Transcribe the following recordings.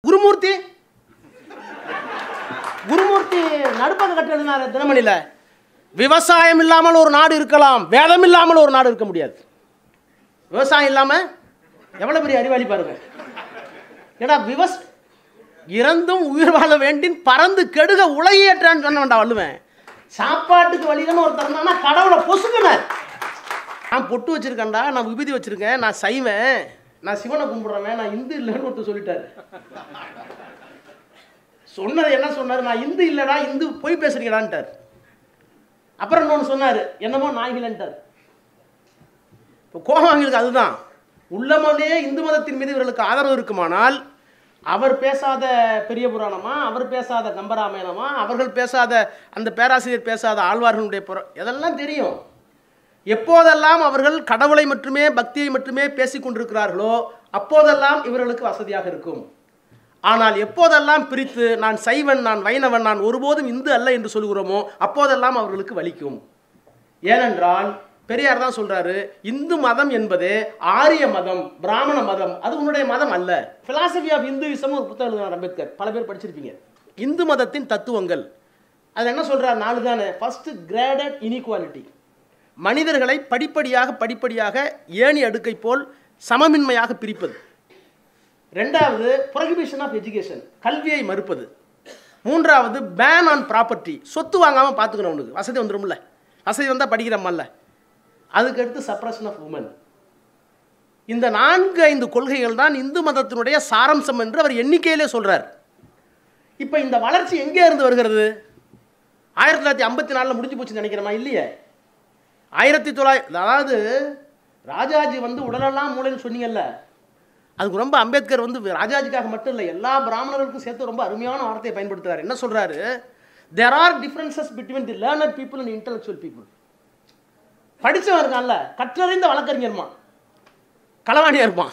குருமூர்த்தி குருமூர்த்தி நடுப்பக்க கட்டு எழுதினார் தினமணியில் விவசாயம் இல்லாமல் ஒரு நாடு இருக்கலாம் வேதம் இல்லாமல் ஒரு நாடு இருக்க முடியாது விவசாயம் இல்லாமல் எவ்வளோ பெரிய அறிவாளி பாருங்க ஏடா விவஸ் இறந்தும் உயிர் வாழ வேண்டின் பறந்து கெடுக உலகியற்றான்னு சொன்ன வேண்டாம் வள்ளுவன் சாப்பாட்டுக்கு வழிதான் ஒரு தந்தானா கடவுளை பொசுக்கினார் நான் பொட்டு வச்சிருக்கேன்டா நான் விபூதி வச்சிருக்கேன் நான் செய்வேன் நான் சிவனை கும்பிடுறவன் நான் இந்து இல்லைன்னு ஒருத்தர் சொல்லிட்டாரு சொன்னது என்ன சொன்னார் நான் இந்து இல்லைடா இந்து பொய் பேசுறீங்கடான்ட்டார் அப்புறம் இன்னொன்று சொன்னார் என்னமோ நாய்களன்ட்டார் இப்போ கோமாங்களுக்கு அதுதான் உள்ளமலே இந்து மதத்தின் மீது இவர்களுக்கு ஆதரவு இருக்குமானால் அவர் பேசாத பெரிய புராணமா அவர் பேசாத கம்பராமாயணமா அவர்கள் பேசாத அந்த பேராசிரியர் பேசாத ஆழ்வார்களுடைய புற இதெல்லாம் தெரியும் எப்போதெல்லாம் அவர்கள் கடவுளை மட்டுமே பக்தியை மட்டுமே பேசிக் கொண்டிருக்கிறார்களோ அப்போதெல்லாம் இவர்களுக்கு வசதியாக இருக்கும் ஆனால் எப்போதெல்லாம் பிரித்து நான் சைவன் நான் வைணவன் நான் ஒருபோதும் இந்து அல்ல என்று சொல்கிறோமோ அப்போதெல்லாம் அவர்களுக்கு வலிக்கும் ஏனென்றால் பெரியார் தான் சொல்றாரு இந்து மதம் என்பது ஆரிய மதம் பிராமண மதம் அது உன்னுடைய மதம் அல்ல பிலாசபி ஆஃப் இந்துவிசம் ஒரு புத்தகம் எழுதினார் அம்பேத்கர் பல பேர் படிச்சிருப்பீங்க இந்து மதத்தின் தத்துவங்கள் அது என்ன சொல்றார் நாலு தானே ஃபர்ஸ்ட் கிரேடட் இனிக்வாலிட்டி மனிதர்களை படிப்படியாக படிப்படியாக ஏணி அடுக்கை போல் சமமின்மையாக பிரிப்பது ரெண்டாவது ப்ரொஹிபிஷன் ஆஃப் எஜுகேஷன் கல்வியை மறுப்பது மூன்றாவது பேன் ஆன் ப்ராப்பர்ட்டி சொத்து வாங்காமல் பார்த்துக்கணும் உனக்கு வசதி வந்துடும்ல வசதி வந்தால் படிக்கிறோமல்ல அதுக்கடுத்து சப்ரஷன் ஆஃப் உமன் இந்த நான்கு ஐந்து கொள்கைகள் தான் இந்து மதத்தினுடைய சாரம்சம் என்று அவர் எண்ணிக்கையிலே சொல்றார் இப்போ இந்த வளர்ச்சி எங்கே இருந்து வருகிறது ஆயிரத்தி தொள்ளாயிரத்தி ஐம்பத்தி நாலில் முடிஞ்சு போச்சுன்னு நினைக்கிறோமா இல்லையே ஆயிரத்தி தொள்ளாயிரத்தி அதாவது ராஜாஜி வந்து உடலெல்லாம் மூளைன்னு சொன்னீங்கல்ல அதுக்கு ரொம்ப அம்பேத்கர் வந்து ராஜாஜிக்காக மட்டும் இல்லை எல்லா பிராமணர்களுக்கும் சேர்த்து ரொம்ப அருமையான வார்த்தையை பயன்படுத்துறாரு என்ன சொல்றாரு there are differences between the learner people and intellectual people படித்தவன் இருக்கான்ல கற்றறிந்த வழக்கறிஞர்மா களவாணியா இருப்பான்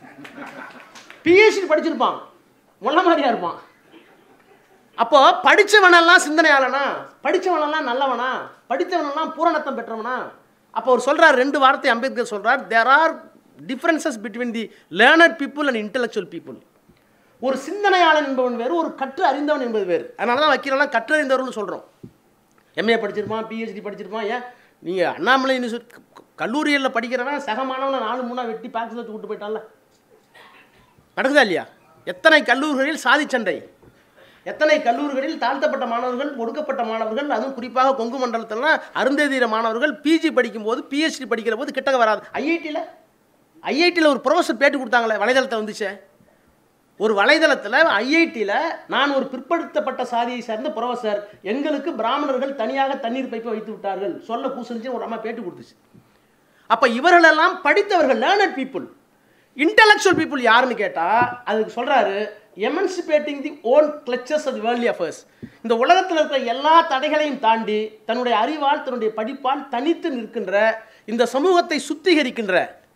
பிஹெச்டி படிச்சிருப்பான் முள்ள மாதிரியா இருப்பான் அப்போ படிச்சவனெல்லாம் சிந்தனையாளனா படிச்சவனெல்லாம் நல்லவனா படித்தவனெல்லாம் பூரணத்தம் பெற்றவனா அப்போ அவர் சொல்றார் ரெண்டு வார்த்தை அம்பேத்கர் சொல்றார் there are differences between the learned people and intellectual people ஒரு சிந்தனையாளன் என்பவன் வேறு ஒரு கற்று அறிந்தவன் என்பது வேறு அதனால தான் வக்கீலெல்லாம் கற்றறிந்தவர்னு சொல்கிறோம் எம்ஏ படிச்சிருப்பான் பிஹெச்டி படிச்சிருப்பான் ஏன் நீங்கள் அண்ணாமலை யூனிவர்சிட்டி கல்லூரியில் படிக்கிறவன் சக மாணவனை நாலு மூணா வெட்டி பேக்ஸில் வச்சு விட்டு போயிட்டான்ல நடக்குதா இல்லையா எத்தனை கல்லூரிகளில் சாதி சண்டை எத்தனை கல்லூரிகளில் தாழ்த்தப்பட்ட மாணவர்கள் ஒடுக்கப்பட்ட மாணவர்கள் அதுவும் குறிப்பாக கொங்கு மண்டலத்திலாம் அருந்தேதீர மாணவர்கள் பிஜி படிக்கும்போது பிஹெச்டி படிக்கிற போது கிட்டக்க வராது ஐஐடியில் ஐஐடியில் ஒரு ப்ரொஃபஸர் பேட்டி கொடுத்தாங்களே வலைதளத்தை வந்துச்சே ஒரு வலைதளத்தில் ஐஐடியில் நான் ஒரு பிற்படுத்தப்பட்ட சாதியை சேர்ந்த ப்ரொஃபஸர் எங்களுக்கு பிராமணர்கள் தனியாக தண்ணீர் பைப்பை வைத்து விட்டார்கள் சொல்ல பூசணிச்சு ஒரு அம்மா பேட்டி கொடுத்துச்சு அப்போ இவர்களெல்லாம் படித்தவர்கள் லேர்னட் பீப்புள் இன்டலெக்சுவல் பீப்புள் யாருன்னு கேட்டால் அதுக்கு சொல்கிறாரு emancipating the own clutches of worldly affairs இந்த உலகத்தில் இருக்கிற எல்லா தடைகளையும் தாண்டி தன்னுடைய அறிவால் தன்னுடைய படிப்பால் தனித்து நிற்கின்ற இந்த சமூகத்தை சுத்திகரிக்கின்ற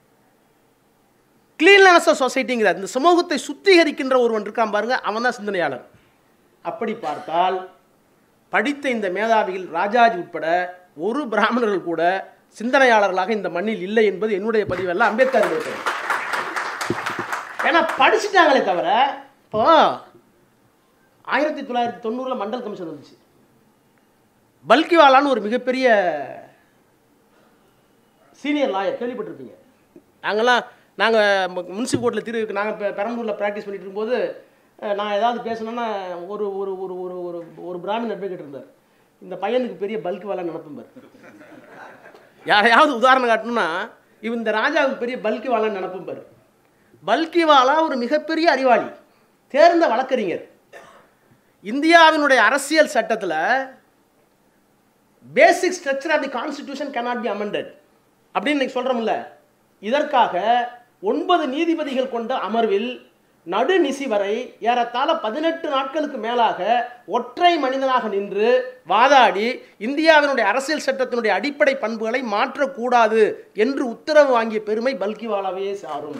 கிளீன்லனஸ் ஆஃப் சொசைட்டிங்கிற இந்த சமூகத்தை சுத்திகரிக்கின்ற ஒருவன் இருக்கான் பாருங்க அவன் தான் சிந்தனையாளர் அப்படி பார்த்தால் படித்த இந்த மேதாவிகள் ராஜாஜி உட்பட ஒரு பிராமணர்கள் கூட சிந்தனையாளர்களாக இந்த மண்ணில் இல்லை என்பது என்னுடைய பதிவல்ல அம்பேத்கர் பதிவு. ஏன்னா படிச்சுட்டாங்களே தவிர இப்போ ஆயிரத்தி தொள்ளாயிரத்தி தொண்ணூறில் மண்டல் கமிஷன் வந்துச்சு பல்கிவாலான்னு ஒரு மிகப்பெரிய சீனியர் லாயர் கேள்விப்பட்டிருப்பீங்க நாங்கள்லாம் நாங்கள் முன்சிபல் கோர்ட்டில் திரு நாங்கள் இப்போ பெரம்பலூரில் ப்ராக்டிஸ் பண்ணிட்டு இருக்கும்போது அஹ், நான் ஏதாவது பேசணுன்னா ஒரு ஒரு ஒரு ஒரு ஒரு ஒரு பிராமின் அட்வொகேட் இருந்தார் இந்த பையனுக்கு பெரிய பல்க் வேலை நினப்பும்பார் யாரையாவது உதாரணம் காட்டணும்னா இவன் இந்த ராஜாவுக்கு பெரிய பல்கி வாழான்னு நினப்பும்பார் பல்கிவாலா ஒரு மிகப்பெரிய அறிவாளி தேர்ந்த வழக்கறிஞர் இந்தியாவினுடைய அரசியல் சட்டத்தில் basic structure of the constitution cannot be amended அப்படின்னு இன்னைக்கு சொல்கிறோம்ல இதற்காக ஒன்பது நீதிபதிகள் கொண்ட அமர்வில் நடுநிசி வரை ஏறத்தாழ பதினெட்டு நாட்களுக்கு மேலாக ஒற்றை மனிதனாக நின்று வாதாடி இந்தியாவினுடைய அரசியல் சட்டத்தினுடைய அடிப்படை பண்புகளை மாற்றக்கூடாது என்று உத்தரவு வாங்கிய பெருமை பல்கிவாலாவே சாரும்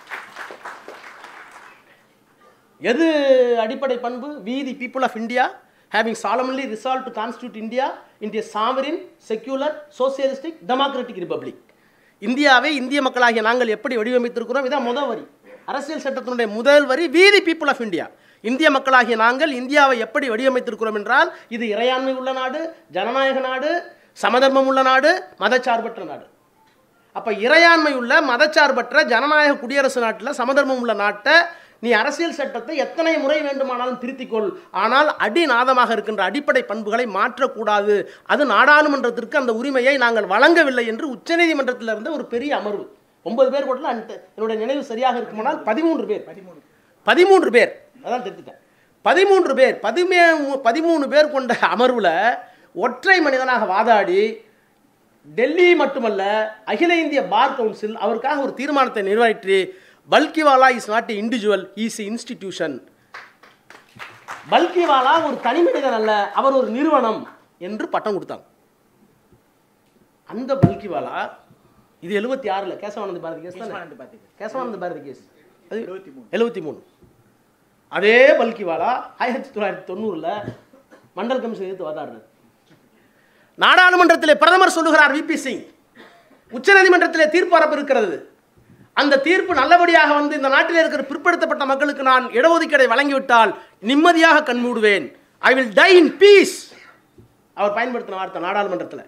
எது அடிப்படை பண்பு we the people of India having solemnly resolved to constitute India into a sovereign secular socialistic democratic republic இந்தியாவை இந்திய மக்களாகிய நாங்கள் எப்படி வடிவமைத்திருக்கிறோம் இதான் முதல் வரி அரசியல் சட்டத்தினுடைய முதல் வரி we the people of India இந்திய மக்களாகிய நாங்கள் இந்தியாவை எப்படி வடிவமைத்திருக்கிறோம் என்றால் இது இறையாண்மை உள்ள நாடு ஜனநாயக நாடு சமதர்மம் உள்ள நாடு மதச்சார்பற்ற நாடு அப்போ இறையாண்மை உள்ள மதச்சார்பற்ற ஜனநாயக குடியரசு நாட்டில் சமதர்மம் உள்ள நாட்டை நீ அரசியல் சட்டத்தை எத்தனை முறை வேண்டுமானாலும் திருத்திக்கொள் ஆனால் அடிநாதமாக இருக்கின்ற அடிப்படை பண்புகளை மாற்றக்கூடாது அது நாடாளுமன்றத்திற்கு அந்த உரிமையை நாங்கள் வழங்கவில்லை என்று உச்சநீதிமன்றத்தில் இருந்த ஒரு பெரிய அமர்வு ஒன்பது பேர் கூட என்னுடைய நினைவு சரியாக இருக்குமானால் பதிமூன்று பேர் பதிமூணு பதிமூன்று பேர் அதான் திருத்திட்டேன் பதிமூன்று பேர் பதிமே பதிமூணு பேர் கொண்ட அமர்வில் ஒற்றை மனிதனாக வாதாடி டெல்லி மட்டுமல்ல அகில இந்திய பார் கவுன்சில் அவருக்காக ஒரு தீர்மானத்தை நிறைவேற்றி Palkhivala is not individual is institution Palkhivala ஒரு தனி மனிதன் அல்ல அவர் ஒரு நிறுவனம் என்று பட்டம் கொடுத்தாங்க அந்த பல்கிவாலா இது எழுபத்தி ஆறில் கேசவானந்த பாரதி கேஸ் தானே கேசவானந்த பாரதி கேசவானந்த பாரதி கேஸ் அது எழுபத்தி மூணு எழுபத்தி மூணு அதே பல்கிவாலா ஆயிரத்தி தொள்ளாயிரத்தி தொண்ணூறில் மண்டல் கமிஷன் எதிர்த்து வாதாடுறாரு நாடாளுமன்றத்திலே பிரதமர் சொல்லுகிறார் விபி சிங் உச்சநீதிமன்றத்திலே தீர்ப்பு வரப்பு இருக்கிறது அந்த தீர்ப்பு நல்லபடியாக வந்து இந்த நாட்டில் இருக்கிற பிற்படுத்தப்பட்ட மக்களுக்கு நான் இடஒதுக்கீடை வழங்கிவிட்டால் நிம்மதியாக கண்மூடுவேன் I will die in peace அவர் பயன்படுத்தின வார்த்தை நாடாளுமன்றத்தில்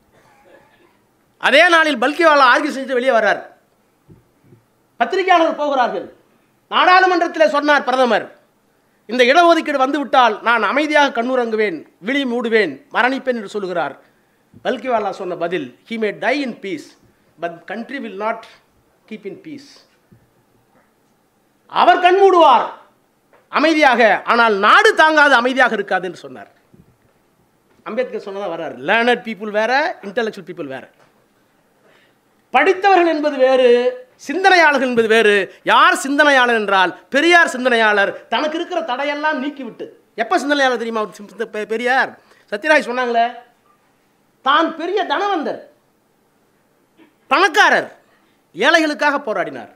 அதே நாளில் பல்கிவாலா ஆர்கியூ செஞ்சுட்டு வெளியே வர்றார் பத்திரிகையாளர்கள் போகிறார்கள் நாடாளுமன்றத்தில் சொன்னார் பிரதமர் இந்த இடஒதுக்கீடு வந்துவிட்டால் நான் அமைதியாக கண்ணுறங்குவேன் விழி மூடுவேன் மரணிப்பேன் என்று சொல்கிறார் பல்கிவாலா சொன்ன பதில் he may die in peace but country will not keep in peace அவர் கண் மூடுவார் அமைதியாக ஆனால் நாடு தாங்காது அமைதியாக இருக்காது என்று சொன்னார் அம்பேத்கர் சொன்னதா வர்றார் லேர்னட் பீப்புள் வேற இன்டெலெக்சுவல் பீப்புள் வேற படித்தவர்கள் என்பது வேறு சிந்தனையாளர்கள் என்பது வேறு யார் சிந்தனையாளர் என்றால் பெரியார் சிந்தனையாளர் தனக்கு இருக்கிற தடையெல்லாம் நீக்கிவிட்டு எப்போ சிந்தனையாளர் தெரியுமா அவர் சிந்த- பெ- பெரியார் சத்யராஜ் சொன்னாங்களே தான் பெரிய தனவந்தர் பணக்காரர் ஏழைகளுக்காக போராடினார்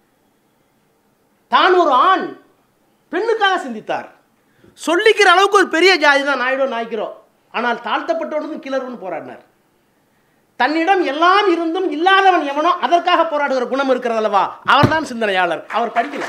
தான் ஒரு ஆண் பெண்ணுக்காக சிந்தித்தார் சொல்லிக்கிற அளவுக்கு ஒரு பெரிய ஜாதி தான் நாயுடோ நாய்க்கிறோம் ஆனால் தாழ்த்தப்பட்டவனுக்கும் கீழர்னு போராடினார் தன்னிடம் எல்லாம் இருந்தும் இல்லாதவன் எவனோ அதற்காக போராடுகிற குணம் இருக்கிறது அல்லவா அவர்தான் சிந்தனையாளர் அவர் படிக்கல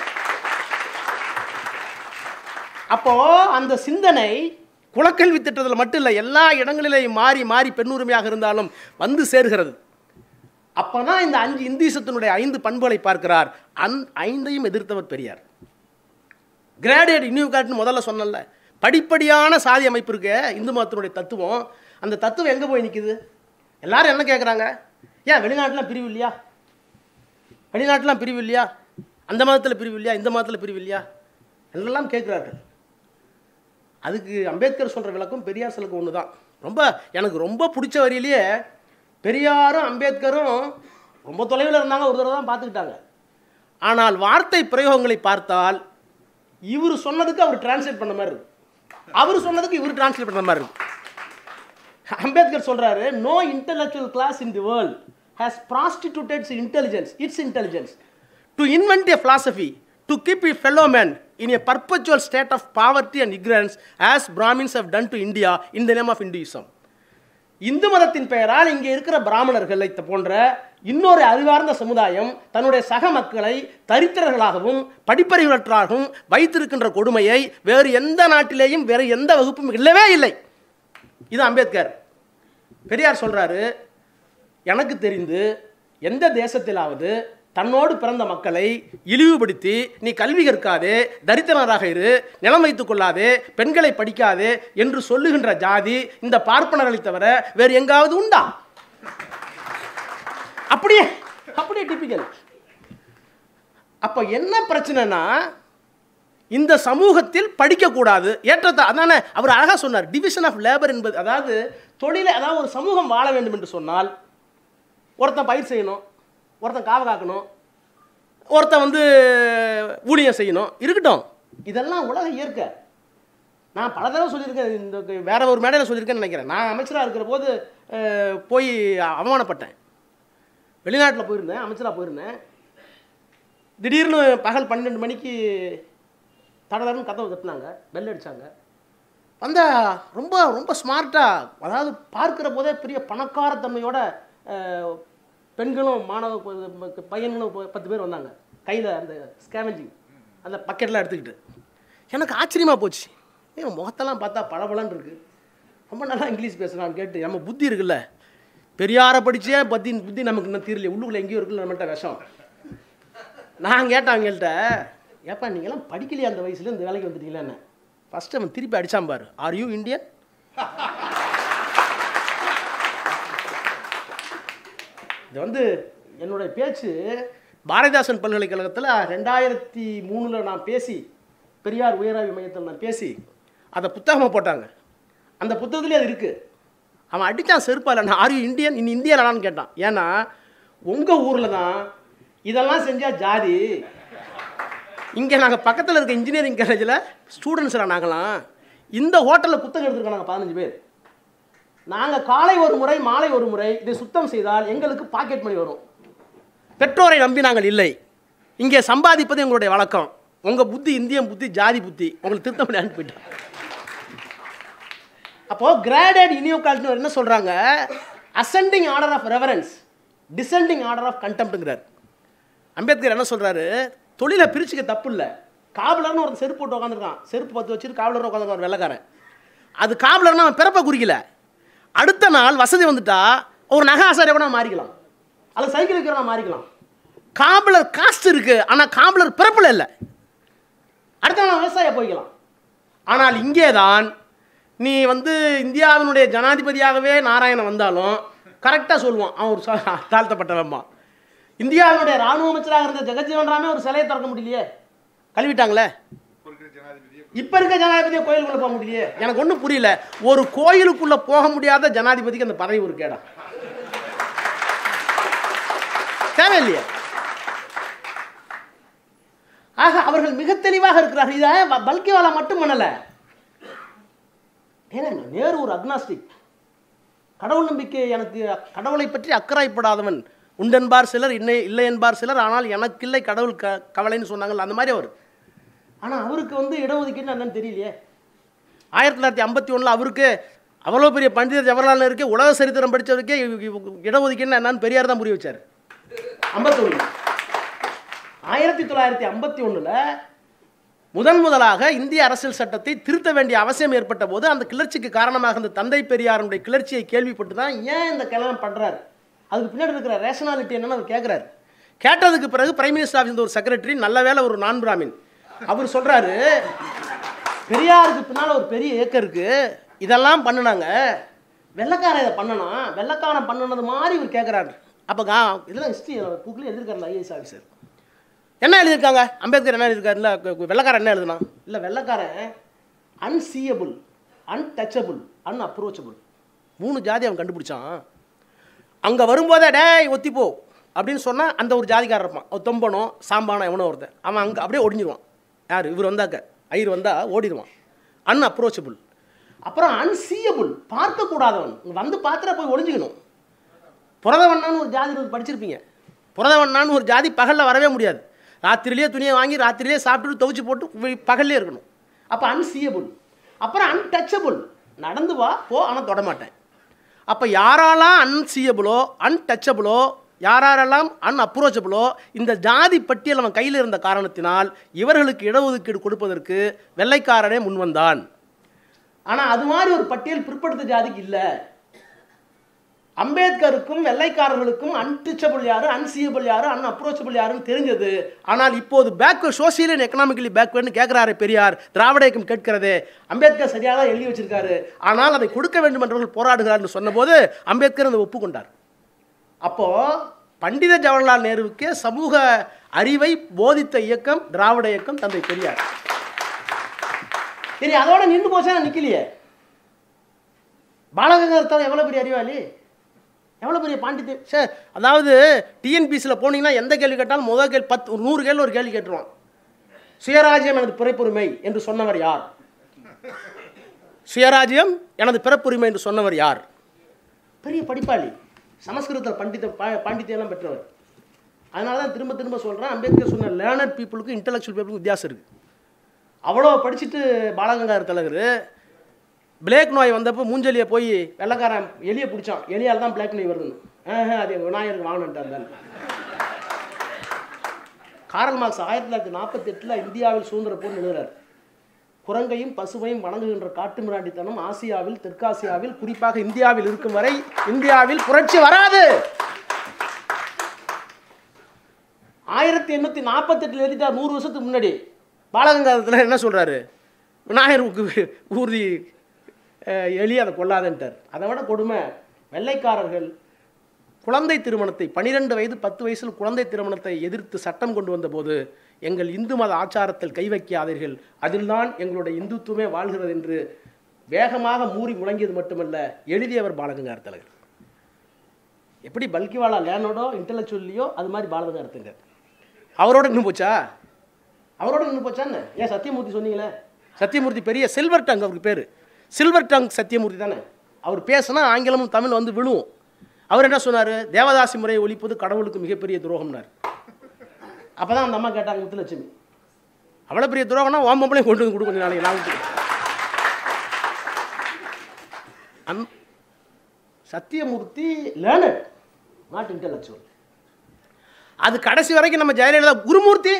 அப்போ அந்த சிந்தனை குலக்கல்வி திட்டத்தில் மட்டும் இல்லை எல்லா இடங்களிலேயும் மாறி மாறி பெண்ணுரிமையாக இருந்தாலும் வந்து சேர்கிறது அப்பதான் இந்த அஞ்சு இந்தீசத்தினுடைய ஐந்து பண்புகளை பார்க்கிறார் அந் ஐந்தையும் எதிர்த்தவர் பெரியார் கிராடுவேட் இன்யூகாட்னு முதல்ல சொன்னல படிப்படியான சாதி அமைப்பு இருக்க இந்து மதத்தினுடைய தத்துவம் அந்த தத்துவம் எங்கே போய் நிற்குது எல்லாரும் என்ன கேட்குறாங்க ஏன் வெளிநாட்டுலாம் பிரிவு இல்லையா வெளிநாட்டுலாம் பிரிவு இல்லையா அந்த மதத்தில் பிரிவு இல்லையா இந்த மதத்தில் பிரிவு இல்லையா என்றெல்லாம் கேட்குறார்கள் அதுக்கு அம்பேத்கர் சொல்கிற விளக்கம் பெரியார் சிலக்கு ஒன்று தான் ரொம்ப எனக்கு ரொம்ப பிடிச்ச வரியிலேயே பெரியாரும் அம்பேத்கரும் ரொம்ப தொலைவில் இருந்தாங்க ஒரு தடவை தான் பார்த்துக்கிட்டாங்க ஆனால் வார்த்தை பிரயோகங்களை பார்த்தால் இவர் சொன்னதுக்கு அவர் டிரான்ஸ்லேட் பண்ண மாதிரி இருக்கு அவர் சொன்னதுக்கு இவர் டிரான்ஸ்லேட் பண்ண மாதிரி இருக்கு அம்பேத்கர் சொல்றாரு no intellectual class in the world has prostituted its intelligence its intelligence to invent a philosophy to keep a fellow man in a perpetual state of poverty and ignorance as Brahmins have done to India in the name of Hinduism. இந்து மதத்தின் பெயரால் இங்கே இருக்கிற பிராமணர்களை போன்ற இன்னொரு அறிவார்ந்த சமுதாயம் தன்னுடைய சக மக்களை தரித்திரர்களாகவும் படிப்பறிவற்றாகவும் வைத்திருக்கின்ற கொடுமையை வேறு எந்த நாட்டிலேயும் வேறு எந்த வகுப்பும் இல்லவே இல்லை இது அம்பேத்கர் பெரியார் சொல்றாரு எனக்கு தெரிந்து எந்த தேசத்திலாவது தன்னோடு பிறந்த மக்களை இழிவுபடுத்தி நீ கல்வி கற்காதே தரித்திரராக இரு நிலம் வைத்துக் கொள்ளாதே பெண்களை படிக்காதே என்று சொல்லுகின்ற ஜாதி இந்த பார்ப்பனர்களை தவிர வேறு எங்காவது உண்டா அப்படியே அப்படியே டிப்பிக்கல் அப்போ என்ன பிரச்சனைனா இந்த சமூகத்தில் படிக்கக்கூடாது ஏற்றத்தை அதானே அவர் அழகாக சொன்னார் டிவிஷன் ஆஃப் லேபர் என்பது அதாவது தொழிலை அதாவது ஒரு சமூகம் வாழ வேண்டும் என்று சொன்னால் ஒருத்தன் பயிர் செய்யணும் ஒருத்தன் காவ காக்கணும் ஒருத்தன் வந்து ஊழியம் செய்யணும் இருக்கட்டும் இதெல்லாம் உலக இயற்கை நான் பல தடவை சொல்லியிருக்கேன் இந்த வேற ஒரு மேடையில் சொல்லியிருக்கேன்னு நினைக்கிறேன் நான் அமைச்சராக இருக்கிற போது அஹ், போய் அவமானப்பட்டேன் வெளிநாட்டில் போயிருந்தேன் அமைச்சராக போயிருந்தேன் திடீர்னு பகல் பன்னெண்டு மணிக்கு தடதடன்னு கதவை தட்டினாங்க பெல் அடித்தாங்க வந்தா ரொம்ப ரொம்ப ஸ்மார்ட்டாக அதாவது பார்க்கிற போதே பெரிய பணக்காரத்தன்மையோட அஹ், பெண்களும் மாணவ ப- பையன்களும் ப- பத்து பேர் வந்தாங்க கையில் அந்த ஸ்கேவஞ்சிங் அந்த பக்கெட்லாம் எடுத்துக்கிட்டு எனக்கு ஆச்சரியமாக போச்சு ஏன் முகத்தெல்லாம் பார்த்தா பளபளன்னு இருக்கு ரொம்ப நல்லா இங்கிலீஷ் பேசுகிறான்னு கேட்டு நம்ம புத்தி இருக்குல்ல பெரியாரை படிச்சே பத்தி புத்தி நமக்கு இன்னும் தீரல உள்ளுக்குள்ள எங்கேயோ இருக்குல்ல நம்மள்ட்ட விஷம் நான் கேட்டேன் அவங்கள்ட்ட ஏப்பா நீங்களாம் படிக்கலையா அந்த வயசுல இந்த வேலைக்கு வந்துட்டீங்களா என்ன ஃபஸ்ட்டு அவன் திருப்பி அடிச்சான் பாரு ஆர் யூ இந்தியன் இது வந்து என்னுடைய பேச்சு பாரதிதாசன் பல்கலைக்கழகத்தில் ரெண்டாயிரத்தி மூணில் நான் பேசி பெரியார் உயராய்வு மையத்தில் நான் பேசி அதை புத்தகமாக போட்டாங்க அந்த புத்தகத்துலேயே அது இருக்குது அவன் அடித்தான் செருப்பால் நான் ஆர் யூ இந்தியன் இனி இந்தியனானு கேட்டான் ஏன்னா உங்கள் ஊரில் தான் இதெல்லாம் செஞ்சால் ஜாதி இங்கே நாங்கள் பக்கத்தில் இருக்க இன்ஜினியரிங் காலேஜில் ஸ்டூடெண்ட்ஸ்லாம் நாங்களாம் இந்த ஹோட்டலில் புத்தகம் எடுத்துருக்கோம் நாங்கள் பதினஞ்சு பேர் நாங்கள் காலை ஒரு முறை மாலை ஒரு முறை இதை சுத்தம் செய்தால் எங்களுக்கு பாக்கெட் மணி வரும் பெற்றோரை நம்பி நாங்கள் இல்லை இங்கே சம்பாதிப்பது எங்களுடைய வழக்கம் உங்கள் புத்தி இந்தியன் புத்தி ஜாதி புத்தி உங்களுக்கு திருத்த முடியாது போயிட்டான் அப்போ கிராடட் இனியோகால்ட்னு என்ன சொல்றாங்க ascending order of reverence descending order of கண்டெம்ட்டுங்கிறார் அம்பேத்கர் என்ன சொல்றாரு தொழிலை பிரிச்சுக்க தப்பு இல்லை காவலர்னு ஒரு செருப்பு போட்டு உட்காந்துருக்கான் செருப்பு பத்து வச்சுட்டு காவலர் உட்காந்துருக்கான் ஒரு வெள்ளக்காரன் அது காவலர்னு அவன் பிறப்பை குறிக்கல அடுத்த நாள் வசதி வந்துட்டா ஒரு நகை ஆசாரியை கூட மாறிக்கலாம் அல்லது சைக்கிள் இருக்கிறவனா மாறிக்கலாம் காவலர் காஸ்ட் இருக்கு ஆனால் காவலர் பிறப்பில் இல்லை அடுத்த நாள் விவசாய போய்க்கலாம் ஆனால் இங்கே தான் நீ வந்து இந்தியாவினுடைய ஜனாதிபதியாகவே நாராயணன் வந்தாலும் கரெக்டாக சொல்லுவான் அவன் ஒரு சா- தாழ்த்தப்பட்டவன்மா இந்தியாவினுடைய ராணுவ அமைச்சராக இருந்த ஜெகஜீவன் ராமே ஒரு சிலையை திறக்க முடியலையே கழுவிட்டாங்களே இப்ப இருக்க ஜனாதிபதியை கோயிலுக்குள்ள போக முடியலையே எனக்கு ஒன்றும் புரியல ஒரு கோயிலுக்குள்ள போக முடியாத ஜனாதிபதிக்கு அந்த பதவி ஒரு கேடா தேவையில்லையே ஆக அவர்கள் மிக தெளிவாக இருக்கிறார்கள் இதை வ- பல்கிவாலா மட்டும் பண்ணல ஏன்னா நேரு ஒரு அக்னாஸ்டிக் கடவுள் நம்பிக்கை எனக்கு கடவுளை பற்றி அக்கறைப்படாதவன் உண்டென்பார் சிலர் இல்லை இல்லை என்பார் சிலர் ஆனால் எனக்கில்லை கடவுள் க கவலைன்னு சொன்னாங்கல்ல அந்த மாதிரி அவர் ஆனால் அவருக்கு வந்து இடஒதுக்கீடு என்னன்னு தெரியலையே ஆயிரத்தி தொள்ளாயிரத்தி ஐம்பத்தி ஒன்றில் அவருக்கு அவ்வளோ பெரிய பண்டிதர் ஜவஹர்லால் நேருக்கு உலக சரித்திரம் படித்தவருக்கே இடஒதுக்கீடு என்னன்னு பெரியார் தான் புரிய வச்சார் ஐம்பத்தொன்று ஆயிரத்தி தொள்ளாயிரத்தி ஐம்பத்தி ஒன்றில் முதன் முதலாக இந்திய அரசியல் சட்டத்தை திருத்த வேண்டிய அவசியம் ஏற்பட்ட போது அந்த கிளர்ச்சிக்கு காரணமாக இந்த தந்தை பெரியாருடைய கிளர்ச்சியை கேள்விப்பட்டு தான் ஏன் இந்த கிளம்பம் பண்ணுறாரு அதுக்கு பின்னாடி இருக்கிற ரேஷனாலிட்டி என்னன்னு அவர் கேட்குறாரு கேட்டதுக்கு பிறகு பிரைம் மினிஸ்டர் ஆஃபீஸ் ஒரு செக்ரட்டரி நல்ல வேளை ஒரு நான் பிராமின் அவர் சொல்கிறாரு பெரியாருக்கு பின்னால் ஒரு பெரிய ஏக்கர் இருக்கு இதெல்லாம் பண்ணுனாங்க வெள்ளக்காரன் இதை பண்ணனா வெள்ளக்காரன் பண்ணுனது மாதிரி இவர் கேட்குறாரு அப்போ கா இதெல்லாம் ஹிஸ்ட்ரி புக்கில் எழுதியிருக்காரு ஐஏஎஸ் ஆஃபீஸர் என்ன எழுதியிருக்காங்க அம்பேத்கர் என்ன எழுதியிருக்காரு இல்லை வெள்ளக்காரன் என்ன எழுதுனா இல்லை வெள்ளக்காரன் அன்சீயபிள் அன்டச்சபிள் அன்அப்ரோச்சபிள் மூணு ஜாதி அவன் கண்டுபிடிச்சான் அங்கே வரும்போதே டேய் ஒத்திப்போ அப்படின்னு சொன்னால் அந்த ஒரு ஜாதிக்காரர் இருப்பான் அவன் தொம்பனோ சாம்பானோ எவனோ ஒருத்தன் அவன் அங்கே அப்படியே ஒடிஞ்சிருவான் யார் இவர் வந்தாக்க ஐயர் வந்தால் ஓடிடுவான் அன்அப்ரோச்சபிள் அப்புறம் அன்சீயபிள் பார்க்கக்கூடாதவன் வந்து பார்த்துட்டு போய் ஒளிஞ்சிக்கணும் புரதவண்ணான்னு ஒரு ஜாதி இருக்கு, படிச்சிருப்பீங்க புரதவண்ணான்னு ஒரு ஜாதி பகலில் வரவே முடியாது ராத்திரிலேயே துணியை வாங்கி ராத்திரிலேயே சாப்பிட்டுட்டு துவைச்சு போட்டு வி- பகல்லே இருக்கணும் அப்போ அன்சீயபிள் அப்புறம் அன்டச்சபிள் நடந்து வா போ ஆனால் தொடமாட்டேன் அப்போ யாரெல்லாம் அன்சீயபிளோ அன்டச்சபிளோ யாரெல்லாம் அன்அப்ரோச்சபிளோ இந்த ஜாதி பட்டியல் அவன் கையில் இருந்த காரணத்தினால் இவர்களுக்கு இடஒதுக்கீடு கொடுப்பதற்கு வெள்ளைக்காரனே முன்வந்தான் ஆனால் அது மாதிரி ஒரு பட்டியல் பிற்படுத்த ஜாதிக்கு இல்லை அம்பேத்கருக்கும் வெள்ளைக்காரர்களுக்கும் அன்டிச்சபிள் யாரு அன்சியபிள் யாரு அன் அப்ரோச்சபிள் யாருன்னு தெரிஞ்சது ஆனால் இப்போது பேக்வர்ட் சோசியல் அண்ட் எக்கனாமிக்கலி பேக்வேர்ட்னு கேட்குறாரு பெரியார் திராவிட இயக்கம் கேட்கிறதே அம்பேத்கர் சரியாக தான் எழுதி வச்சிருக்காரு ஆனால் அதை கொடுக்க வேண்டும் என்றவர்கள் போராடுகிறார்னு சொன்னபோது அம்பேத்கர் அதை ஒப்புக்கொண்டார் அப்போ பண்டித ஜவஹர்லால் நேருவுக்கே சமூக அறிவை போதித்த இயக்கம் திராவிட இயக்கம் தந்தை பெரியார் சரி அதோட நின்று போச்சா நிக்கலையே பாலகங்கர் எவ்வளோ பெரிய அறிவாளி எவ்வளோ பெரிய பாண்டித்யம் சார் அதாவது டிஎன்பிசியில் போனீங்கன்னா எந்த கேள்வி கேட்டாலும் முதல் கேள்வி பத்து ஒரு நூறு கேள்வி ஒரு கேள்வி கேட்டுருவான் சுயராஜ்யம் எனது பிறப்புரிமை என்று சொன்னவர் யார் சுயராஜ்யம் எனது பிறப்புரிமை என்று சொன்னவர் யார் பெரிய படிப்பாளி சமஸ்கிருதத்தில் பண்டித பா- பாண்டித்யம்லாம் பெற்றவர் அதனால தான் திரும்ப திரும்ப சொல்கிறேன் அம்பேத்கர் சொன்ன லேர்னட் பீப்புளுக்கும் இன்டலெக்சுவல் பீப்புளுக்கும் வித்தியாசம் இருக்குது அவ்வளோ படிச்சுட்டு பாலகங்கார் தலைவர் பிளேக் நோய் வந்தப்போ மூஞ்சலியை போய் வெள்ளைக்காரன் எலியை பிடிச்சான் எலியால் தான் பிளாக் நோய் வருதுன்னு ஆஹ் அது எங்கள் விநாயகருக்கு வாங்கினான் காரல் மார்க்ஸ் ஆயிரத்தி தொள்ளாயிரத்தி நாற்பத்தெட்டில் இந்தியாவில் சுதந்திர போர் எழுதுறாரு குரங்கையும் பசுவையும் வணங்குகின்ற காட்டு மிராண்டித்தனம் ஆசியாவில் தெற்காசியாவில் குறிப்பாக இந்தியாவில் இருக்கும் வரை இந்தியாவில் புரட்சி வராது ஆயிரத்தி எண்ணூற்றி நாற்பத்தெட்டில் எழுதிட்டார் நூறு வருஷத்துக்கு முன்னாடி பாலகங்காரத்தில் என்ன சொல்கிறாரு விநாயகருக்கு ஊர்தி அஹ், எலி அதை கொள்ளாதன்ட்டார் அதை விட கொடுமை வெள்ளைக்காரர்கள் குழந்தை திருமணத்தை பனிரெண்டு வயது பத்து வயசில் குழந்தை திருமணத்தை எதிர்த்து சட்டம் கொண்டு வந்தபோது எங்கள் இந்து மத ஆச்சாரத்தில் கை வைக்காதீர்கள் அதில்தான் எங்களுடைய இந்துத்துவமே வாழ்கிறது என்று வேகமாக மூறி முழங்கியது மட்டுமல்ல எழுதியவர் பாலகங்கார் தலைவர் எப்படி பல்கிவாலா லேனோடோ இன்டலெக்சுவல்லையோ அது மாதிரி பாலகங்காரத்துங்க அவரோட நின்று போச்சா அவரோட நின்று போச்சான்னு ஏன் சத்தியமூர்த்தி சொன்னீங்களே சத்தியமூர்த்தி பெரிய சில்வர் டங் அவருக்கு பேர் சில்வர் டங் சத்தியமூர்த்தி தானே அவர் பேசினா ஆங்கிலமும் தமிழ் வந்து விழுவும் அவர் என்ன சொன்னார் தேவதாசி முறையை ஒழிப்பது கடவுளுக்கு மிகப்பெரிய துரோகம்னார் அப்போ தான் அந்த அம்மா கேட்டாங்க முத்துலட்சுமி அவ்வளோ பெரிய துரோகம்னா ஓம்பம்பளையும் கொண்டு வந்து கொடு கொஞ்சம் நாளைக்கு நாளைக்கு அந் சத்தியமூர்த்தி லேர்னட் நாட் இன்டெலெக்சுவல் அது கடைசி வரைக்கும் நம்ம ஜெயலலிதா குருமூர்த்தி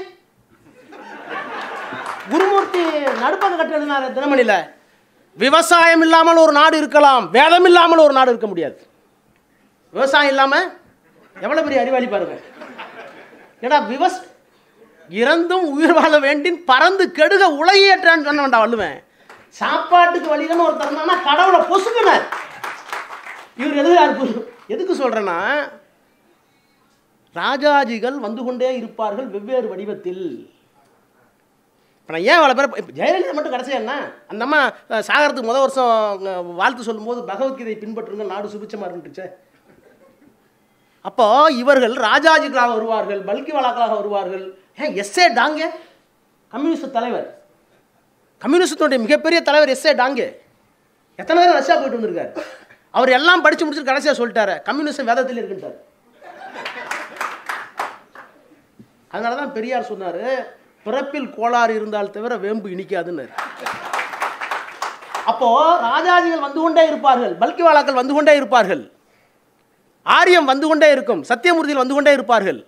குருமூர்த்தி நடுப்பங்க கட்டு எழுதினார் தினமணியில் விவசாயம் இல்லாமல் ஒரு நாடு இருக்கலாம் வேதம் இல்லாமல் ஒரு நாடு இருக்க முடியாது விவசாயம் இல்லாமல் எவ்வளோ பெரிய அறிவாளி பாருங்க ஏடா விவச இறந்தும் உயிர் வாழ வேண்டின் பறந்து கெடுக உலகியற்றான்னு சொன்ன வேண்டாம் வள்ளுவன் சாப்பாட்டுக்கு வழிகன்னு ஒரு தருணம்னா கடவுளை பொசுக்கினார் இவர் எழுதுறாரு புது- எதுக்கு சொல்றேன்னா ராஜாஜிகள் வந்து கொண்டே இருப்பார்கள் வெவ்வேறு வடிவத்தில் இப்போ நான் ஏன் அவ்வளோ பேர் இப்போ ஜெயலலிதா மட்டும் கடைசி என்ன அந்த அம்மா அஹ், சாகரத்துக்கு முத வருஷம் அஹ், வாழ்த்து சொல்லும்போது பகவத்கீதை பின்பற்றுங்க நாடு சுபிச்சமாக இருந்துச்சு அப்போ இவர்கள் ராஜாஜிகளாக வருவார்கள் பல்கிவாலாக்களாக வருவார்கள் ஏன் எஸ்ஏ டாங்கே கம்யூனிஸ்ட் தலைவர் கம்யூனிஸ்டத்துடைய மிகப்பெரிய தலைவர் எஸ்ஏ டாங்கே எத்தனை பேர் ரஷ்யா போயிட்டு வந்திருக்காரு அவர் எல்லாம் படிச்சு முடிச்சுட்டு கடைசியாக சொல்லிட்டாரு கம்யூனிஸ்ட் வேதத்தில் இருக்குன்ட்டார் அதனால தான் பெரியார் சொன்னார் பிறப்பில் கோளாறு இருந்தால் தவிர வேம்பு இனிக்காதுன்னு அப்போ ராஜாஜிகள் வந்து கொண்டே இருப்பார்கள் பல்கிவாலாக்கள் வந்து கொண்டே இருப்பார்கள் ஆரியம் வந்து கொண்டே இருக்கும் சத்தியமூர்த்தியில் வந்து கொண்டே இருப்பார்கள்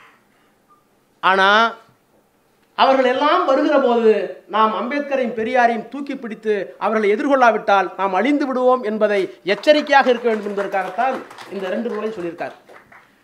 ஆனால் அவர்கள் எல்லாம் வருகிற போது நாம் அம்பேத்கரையும் பெரியாரையும் தூக்கி பிடித்து அவர்களை எதிர்கொள்ளாவிட்டால் நாம் அழிந்து விடுவோம் என்பதை எச்சரிக்கையாக இருக்க வேண்டும் என்பதற்காகத்தான் இந்த ரெண்டு நூலை சொல்லியிருக்கார்